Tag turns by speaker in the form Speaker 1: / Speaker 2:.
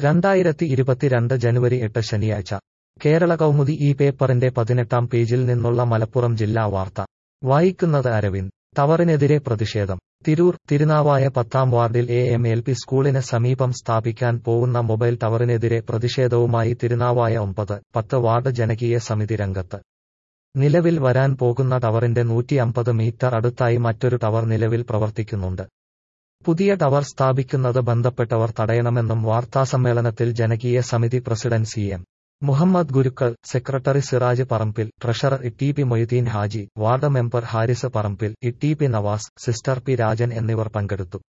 Speaker 1: രണ്ടായിരത്തി ഇരുപത്തിരണ്ട് ജനുവരി എട്ട് ശനിയാഴ്ച കേരള കൗമുദി ഈ പേപ്പറിന്റെ പതിനെട്ടാം പേജിൽ നിന്നുള്ള മലപ്പുറം ജില്ലാ വാർത്ത വായിക്കുന്നത് അരവിന്ദ് ടവറിനെതിരെ പ്രതിഷേധം തിരൂർ തിരുനാവായ പത്താം വാർഡിൽ എ എം എൽ പി സ്കൂളിന് സമീപം സ്ഥാപിക്കാൻ പോവുന്ന മൊബൈൽ ടവറിനെതിരെ പ്രതിഷേധവുമായി തിരുനാവായ ഒമ്പത് പത്ത് വാർഡ് ജനകീയ സമിതി രംഗത്ത് നിലവിൽ വരാൻ പോകുന്ന ടവറിന്റെ നൂറ്റി അമ്പത് മീറ്റർ അടുത്തായി മറ്റൊരു ടവർ നിലവിൽ പ്രവർത്തിക്കുന്നുണ്ട് പുതിയ ടവർ സ്ഥാപിക്കുന്നത് ബന്ധപ്പെട്ടവർ തടയണമെന്നും വാർത്താസമ്മേളനത്തിൽ ജനകീയ സമിതി president C M Muhammad Gurukkal secretary Siraj Parambil treasurer E T P Moideen Haji ward member Haris Parambil E T P Navas sister P Rajan എന്നിവർ പങ്കെടുത്തു